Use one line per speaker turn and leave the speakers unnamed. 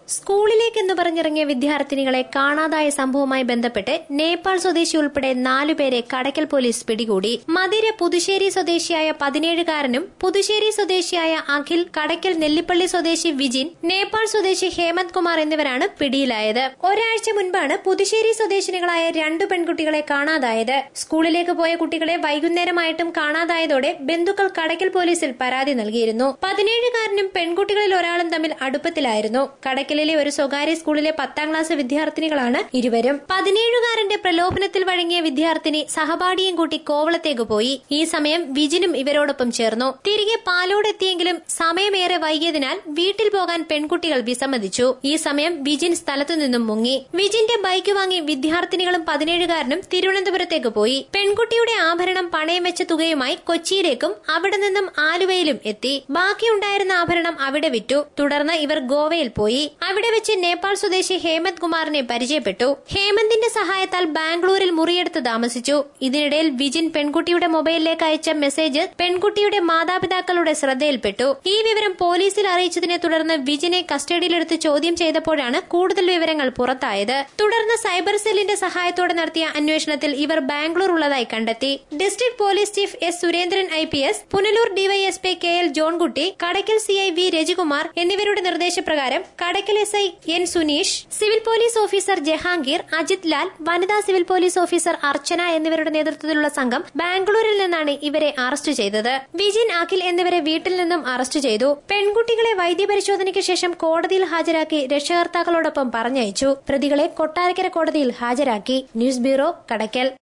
സ്കൂളിലേക്കെന്ന് പറഞ്ഞിറങ്ങിയ വിദ്യാർത്ഥിനികളെ കാണാതായ സംഭവവുമായി ബന്ധപ്പെട്ട് നേപ്പാൾ സ്വദേശി ഉൾപ്പെടെ നാലുപേരെ കടയ്ക്കൽ പോലീസ് പിടികൂടി മതിര പുതുശ്ശേരി സ്വദേശിയായ പതിനേഴുകാരനും പുതുശ്ശേരി സ്വദേശിയായ അഖിൽ കടയ്ക്കൽ നെല്ലിപ്പള്ളി സ്വദേശി വിജിൻ നേപ്പാൾ സ്വദേശി ഹേമന്ത് കുമാർ എന്നിവരാണ് പിടിയിലായത് ഒരാഴ്ച മുൻപാണ് പുതുശ്ശേരി സ്വദേശിനികളായ രണ്ടു പെൺകുട്ടികളെ കാണാതായത് സ്കൂളിലേക്ക് പോയ കുട്ടികളെ വൈകുന്നേരമായിട്ടും കാണാതായതോടെ ബന്ധുക്കൾ കടയ്ക്കൽ പോലീസിൽ പരാതി നൽകിയിരുന്നു പതിനേഴുകാരനും പെൺകുട്ടികളിൽ ഒരാളും തമ്മിൽ അടുപ്പത്തിലായിരുന്നു കടയ്ക്കലിലെ ഒരു സ്വകാര്യ സ്കൂളിലെ പത്താം ക്ലാസ് വിദ്യാർത്ഥിനികളാണ് ഇരുവരും പതിനേഴുകാരന്റെ പ്രലോഭനത്തിൽ വഴങ്ങിയ വിദ്യാർത്ഥിനി സഹപാഠിയും കൂട്ടി കോവളത്തേക്ക് പോയി ഈ സമയം വിജിനും ഇവരോടൊപ്പം ചേർന്നു തിരികെ പാലോടെത്തിയെങ്കിലും സമയമേറെ വൈകിയതിനാൽ വീട്ടിൽ പോകാൻ പെൺകുട്ടികൾ വിസമ്മതിച്ചു ഈ സമയം വിജിൻ സ്ഥലത്തു നിന്നും മുങ്ങി വിജിന്റെ ബൈക്ക് വാങ്ങി വിദ്യാർത്ഥിനികളും പതിനേഴുകാരനും തിരുവനന്തപുരത്തേക്ക് പോയി പെൺകുട്ടിയുടെ ആഭരണം പണയം വെച്ച തുകയുമായി കൊച്ചിയിലേക്കും അവിടെ നിന്നും ആലുവയിലും എത്തി ബാക്കിയുണ്ടായിരുന്ന ആഭരണം അവിടെ വിറ്റു തുടർന്ന് ഇവർ ഗോവയിൽ പോയി അവിടെ വെച്ച് നേപ്പാൾ സ്വദേശി ഹേമന്ത് കുമാറിനെ പരിചയപ്പെട്ടു ഹേമന്തിന്റെ സഹായത്താൽ ബാംഗ്ലൂരിൽ മുറിയെടുത്ത് താമസിച്ചു ഇതിനിടയിൽ വിജിൻ പെൺകുട്ടിയുടെ മൊബൈലിലേക്ക് അയച്ച മെസ്സേജ് പെൺകുട്ടിയുടെ മാതാപിതാക്കളുടെ ശ്രദ്ധയിൽപ്പെട്ടു ഈ വിവരം പോലീസിൽ അറിയിച്ചതിനെ തുടർന്ന് വിജിനെ കസ്റ്റഡിയിലെടുത്ത് ചോദ്യം ചെയ്തപ്പോഴാണ് കൂടുതൽ വിവരങ്ങൾ പുറത്തായത് തുടർന്ന് സൈബർ സെല്ലിന്റെ സഹായത്തോടെ നടത്തിയ അന്വേഷണത്തിൽ ഇവർ ബാംഗ്ലൂർ ഉള്ളതായി കണ്ടെത്തി district police chief S Surendran I P S Punalur DYSP K L Johnkutty Kadakkal C I V Rajikumar എന്നിവരുടെ നിർദ്ദേശപ്രകാരം Kadakkal S I N Suneesh civil police officer Jahangir Ajith Lal വനിതാ സിവിൽ പോലീസ് ഓഫീസർ അർച്ചന എന്നിവരുടെ നേതൃത്വത്തിലുള്ള സംഘം ബാംഗ്ലൂരിൽ നിന്നാണ് ഇവരെ അറസ്റ്റ് ചെയ്തത് വിജിൻ അഖിൽ എന്നിവരെ വീട്ടിൽ നിന്നും അറസ്റ്റ് ചെയ്തു പെൺകുട്ടികളെ വൈദ്യപരിശോധനയ്ക്ക് ശേഷം കോടതിയിൽ ഹാജരാക്കി രക്ഷകർത്താക്കളോടൊപ്പം പറഞ്ഞയച്ചു പ്രതികളെ കൊട്ടാരക്കര കോടതിയിൽ ഹാജരാക്കി ന്യൂസ് ബ്യൂറോ കടയ്ക്കൽ